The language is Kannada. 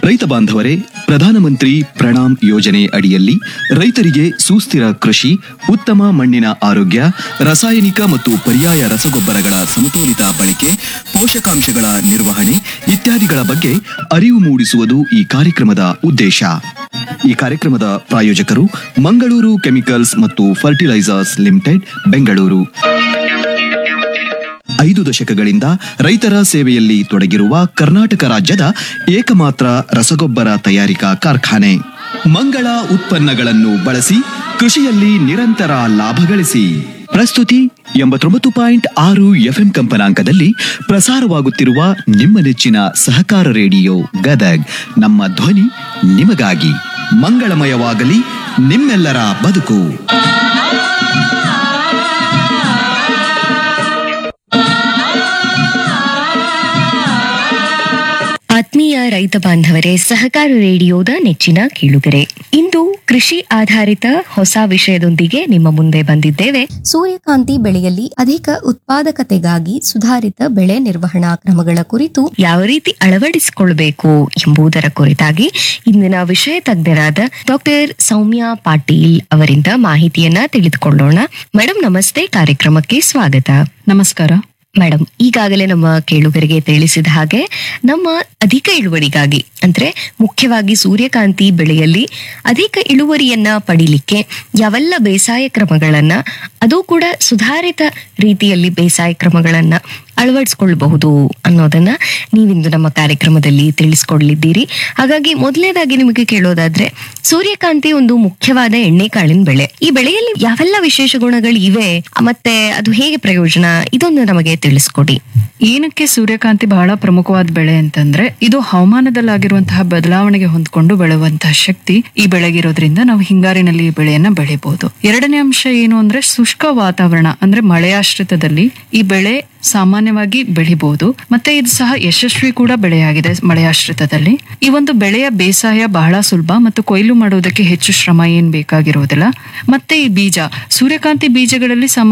ರೈತ ಬಾಂಧವರೇ ಪ್ರಧಾನಮಂತ್ರಿ ಪ್ರಣಾಮ್ ಯೋಜನೆ ಅಡಿಯಲ್ಲಿ ರೈತರಿಗೆ ಸುಸ್ಥಿರ ಕೃಷಿ ಉತ್ತಮ ಮಣ್ಣಿನ ಆರೋಗ್ಯ ರಾಸಾಯನಿಕ ಮತ್ತು ಪರ್ಯಾಯ ರಸಗೊಬ್ಬರಗಳ ಸಮತೋಲಿತ ಬಳಕೆ ಪೋಷಕಾಂಶಗಳ ನಿರ್ವಹಣೆ ಇತ್ಯಾದಿಗಳ ಬಗ್ಗೆ ಅರಿವು ಮೂಡಿಸುವುದು ಈ ಕಾರ್ಯಕ್ರಮದ ಉದ್ದೇಶ ಈ ಕಾರ್ಯಕ್ರಮದ ಪ್ರಾಯೋಜಕರು ಮಂಗಳೂರು ಕೆಮಿಕಲ್ಸ್ ಮತ್ತು ಫರ್ಟಿಲೈಸರ್ಸ್ ಲಿಮಿಟೆಡ್ ಬೆಂಗಳೂರು ಐದು ದಶಕಗಳಿಂದ ರೈತರ ಸೇವೆಯಲ್ಲಿ ತೊಡಗಿರುವ ಕರ್ನಾಟಕ ರಾಜ್ಯದ ಏಕಮಾತ್ರ ರಸಗೊಬ್ಬರ ತಯಾರಿಕಾ ಕಾರ್ಖಾನೆ ಮಂಗಳ ಉತ್ಪನ್ನಗಳನ್ನು ಬಳಸಿ ಕೃಷಿಯಲ್ಲಿ ನಿರಂತರ ಲಾಭ ಗಳಿಸಿ ಪ್ರಸ್ತುತಿ ಎಂಬತ್ತೊಂಬತ್ತು ಪಾಯಿಂಟ್ ಆರು ಎಫ್ಎಂ ಕಂಪನಾಂಕದಲ್ಲಿ ಪ್ರಸಾರವಾಗುತ್ತಿರುವ ನಿಮ್ಮ ನೆಚ್ಚಿನ ಸಹಕಾರ ರೇಡಿಯೋ ಗದಗ್ ನಮ್ಮ ಧ್ವನಿ ನಿಮಗಾಗಿ ಮಂಗಳಮಯವಾಗಲಿ ನಿಮ್ಮೆಲ್ಲರ ಬದುಕು ಆತ್ಮೀಯ ರೈತ ಬಾಂಧವರೇ ಸಹಕಾರ ರೇಡಿಯೋದ ನೆಚ್ಚಿನ ಕೇಳುಗರೆ ಇಂದು ಕೃಷಿ ಆಧಾರಿತ ಹೊಸ ವಿಷಯದೊಂದಿಗೆ ನಿಮ್ಮ ಮುಂದೆ ಬಂದಿದ್ದೇವೆ ಸೂರ್ಯಕಾಂತಿ ಬೆಳೆಯಲ್ಲಿ ಅಧಿಕ ಉತ್ಪಾದಕತೆಗಾಗಿ ಸುಧಾರಿತ ಬೆಳೆ ನಿರ್ವಹಣಾ ಕ್ರಮಗಳ ಕುರಿತು ಯಾವ ರೀತಿ ಅಳವಡಿಸಿಕೊಳ್ಬೇಕು ಎಂಬುದರ ಕುರಿತಾಗಿ ಇಂದಿನ ವಿಷಯ ತಜ್ಞರಾದ ಡಾಕ್ಟರ್ ಸೌಮ್ಯ ಪಾಟೀಲ್ ಅವರಿಂದ ಮಾಹಿತಿಯನ್ನ ತಿಳಿದುಕೊಳ್ಳೋಣ ಮೇಡಮ್ ನಮಸ್ತೆ ಕಾರ್ಯಕ್ರಮಕ್ಕೆ ಸ್ವಾಗತ ನಮಸ್ಕಾರ ಮೇಡಮ್ ಈಗಾಗಲೇ ನಮ್ಮ ಕೇಳುಗರಿಗೆ ತಿಳಿಸಿದ ಹಾಗೆ ನಮ್ಮ ಅಧಿಕ ಇಳುವರಿಗಾಗಿ ಅಂದ್ರೆ ಮುಖ್ಯವಾಗಿ ಸೂರ್ಯಕಾಂತಿ ಬೆಳೆಯಲ್ಲಿ ಅಧಿಕ ಇಳುವರಿಯನ್ನ ಪಡಿಲಿಕ್ಕೆ ಯಾವೆಲ್ಲ ಬೇಸಾಯ ಕ್ರಮಗಳನ್ನ ಅದು ಕೂಡ ಸುಧಾರಿತ ರೀತಿಯಲ್ಲಿ ಬೇಸಾಯ ಕ್ರಮಗಳನ್ನ ಅಳವಡಿಸ್ಕೊಳ್ಬಹುದು ಅನ್ನೋದನ್ನ ನೀವಿಂದು ನಮ್ಮ ಕಾರ್ಯಕ್ರಮದಲ್ಲಿ ತಿಳಿಸ್ಕೊಡ್ಲಿದ್ದೀರಿ ಹಾಗಾಗಿ ಮೊದಲನೇದಾಗಿ ನಿಮಗೆ ಕೇಳೋದಾದ್ರೆ ಸೂರ್ಯಕಾಂತಿ ಒಂದು ಮುಖ್ಯವಾದ ಎಣ್ಣೆಕಾಳಿನ ಬೆಳೆ ಈ ಬೆಳೆಯಲ್ಲಿ ಯಾವೆಲ್ಲ ವಿಶೇಷ ಗುಣಗಳು ಇವೆ ಮತ್ತೆ ಅದು ಹೇಗೆ ಪ್ರಯೋಜನ ಇದೊಂದು ನಮಗೆ ತಿಳಿಸ್ಕೊಡಿ ಏನಕ್ಕೆ ಸೂರ್ಯಕಾಂತಿ ಬಹಳ ಪ್ರಮುಖವಾದ ಬೆಳೆ ಅಂತಂದ್ರೆ ಇದು ಹವಾಮಾನದಲ್ಲಾಗಿರುವಂತಹ ಬದಲಾವಣೆಗೆ ಹೊಂದ್ಕೊಂಡು ಬೆಳೆಯುವಂತಹ ಶಕ್ತಿ ಈ ಬೆಳೆಗಿರೋದ್ರಿಂದ ನಾವು ಹಿಂಗಾರಿನಲ್ಲಿ ಈ ಬೆಳೆಯನ್ನ ಬೆಳಿಬಹುದು ಎರಡನೇ ಅಂಶ ಏನು ಅಂದ್ರೆ ಶುಷ್ಕ ವಾತಾವರಣ ಅಂದ್ರೆ ಮಳೆಯಾಶ್ರಿತದಲ್ಲಿ ಈ ಬೆಳೆ ಸಾಮಾನ್ಯವಾಗಿ ಬೆಳಿಬಹುದು ಮತ್ತೆ ಇದು ಸಹ ಯಶಸ್ವಿ ಕೂಡ ಬೆಳೆಯಾಗಿದೆ ಮಳೆಯಾಶ್ರಿತದಲ್ಲಿ ಈ ಒಂದು ಬೆಳೆಯ ಬೇಸಾಯ ಬಹಳ ಸುಲಭ ಮತ್ತು ಕೊಯ್ಲು ಮಾಡುವುದಕ್ಕೆ ಹೆಚ್ಚು ಶ್ರಮ ಏನ್ ಬೇಕಾಗಿರೋದಿಲ್ಲ ಮತ್ತೆ ಈ ಬೀಜ ಸೂರ್ಯಕಾಂತಿ ಬೀಜಗಳಲ್ಲಿ ಸಾಮಾನ್ಯ